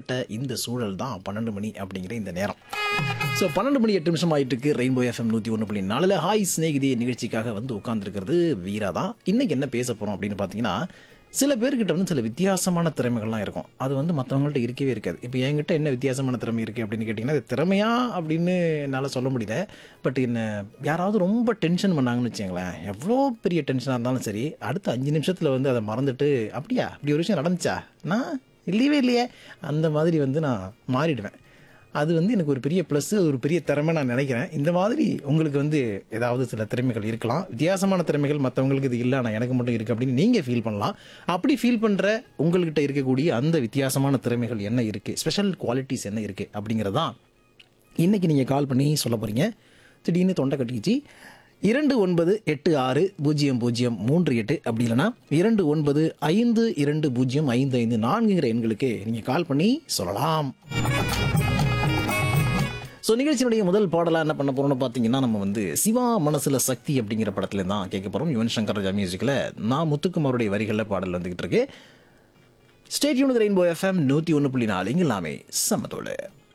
ஏற்பட்ட இந்த சூழல் தான் பன்னெண்டு மணி அப்படிங்கிற இந்த நேரம் ஸோ பன்னெண்டு மணி எட்டு நிமிஷம் ஆயிட்டு இருக்கு ரெயின்போ எஃப்எம் நூற்றி ஒன்று புள்ளி நாலில் ஹாய் ஸ்நேகிதி நிகழ்ச்சிக்காக வந்து உட்காந்துருக்கிறது வீரா தான் இன்னைக்கு என்ன பேச போகிறோம் அப்படின்னு பார்த்தீங்கன்னா சில பேர்கிட்ட வந்து சில வித்தியாசமான திறமைகள்லாம் இருக்கும் அது வந்து மற்றவங்கள்ட்ட இருக்கவே இருக்காது இப்போ என்கிட்ட என்ன வித்தியாசமான திறமை இருக்குது அப்படின்னு கேட்டிங்கன்னா அது திறமையா அப்படின்னு என்னால் சொல்ல முடியல பட் என்ன யாராவது ரொம்ப டென்ஷன் பண்ணாங்கன்னு வச்சுங்களேன் எவ்வளோ பெரிய டென்ஷனாக இருந்தாலும் சரி அடுத்த அஞ்சு நிமிஷத்தில் வந்து அதை மறந்துட்டு அப்படியா இப்படி ஒரு விஷயம் நடந்துச்சா நான் இல்லையவே இல்லையே அந்த மாதிரி வந்து நான் மாறிடுவேன் அது வந்து எனக்கு ஒரு பெரிய ப்ளஸ் ஒரு பெரிய திறமை நான் நினைக்கிறேன் இந்த மாதிரி உங்களுக்கு வந்து ஏதாவது சில திறமைகள் இருக்கலாம் வித்தியாசமான திறமைகள் மற்றவங்களுக்கு இது இல்லை ஆனால் எனக்கு மட்டும் இருக்குது அப்படின்னு நீங்கள் ஃபீல் பண்ணலாம் அப்படி ஃபீல் பண்ணுற உங்கள்கிட்ட இருக்கக்கூடிய அந்த வித்தியாசமான திறமைகள் என்ன இருக்குது ஸ்பெஷல் குவாலிட்டிஸ் என்ன இருக்குது அப்படிங்கிறதான் இன்றைக்கி நீங்கள் கால் பண்ணி சொல்ல போகிறீங்க திடீர்னு தொண்டை கட்டிக்கிச்சு இரண்டு ஒன்பது எட்டு ஆறு பூஜ்ஜியம் பூஜ்ஜியம் மூன்று எட்டு அப்படி இல்லைன்னா இரண்டு ஒன்பது ஐந்து இரண்டு பூஜ்ஜியம் ஐந்து ஐந்து நான்குங்கிற எண்களுக்கு நீங்கள் கால் பண்ணி சொல்லலாம் ஸோ நிகழ்ச்சியினுடைய முதல் பாடலாக என்ன பண்ண போகிறோம்னு பார்த்தீங்கன்னா நம்ம வந்து சிவா மனசில் சக்தி அப்படிங்கிற படத்துல தான் கேட்க போகிறோம் யுவன் சங்கர் ராஜா மியூசிக்கில் நான் முத்துக்குமாருடைய வரிகளில் பாடல் வந்துகிட்டு இருக்கு ஸ்டேட்யூன் ரெயின்போ எஃப்எம் நூற்றி ஒன்று புள்ளி நாலு இங்கே எல்லாமே சமத்தோடு